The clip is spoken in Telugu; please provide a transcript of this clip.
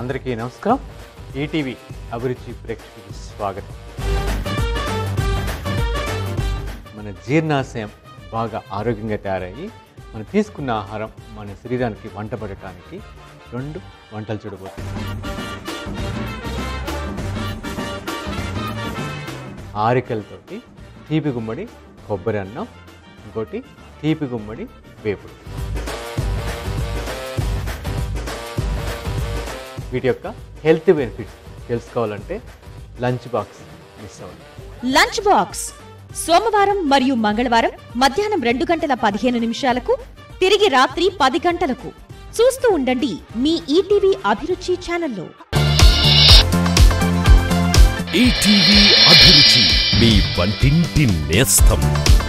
అందరికీ నమస్కారం ఈటీవీ అభిరుచి ప్రేక్షకులకు స్వాగతం మన జీర్ణాశయం బాగా ఆరోగ్యంగా తయారయ్యి మనం తీసుకున్న ఆహారం మన శరీరానికి వంట పడటానికి రెండు వంటలు చూడబోతున్నాం ఆరికలతోటి తీపి గుమ్మడి కొబ్బరి అన్నం ఇంకోటి తీపి గుమ్మడి వేపుడు వీటి యొక్క హెల్త్ బెనిఫిట్స్ తెలుసుకోవాలంటే లంచ్ బాక్స్ మిస్ అవ్వండి లంచ్ బాక్స్ సోమవారం మరియు మంగళవారం మధ్యాహ్నం రెండు గంటల పదిహేను నిమిషాలకు తిరిగి రాత్రి పది గంటలకు చూస్తూ ఉండండి మీ ఈటీవీ అభిరుచి ఛానల్లో ఈటీవీ అభిరుచి మీ వంటింటి నేస్తం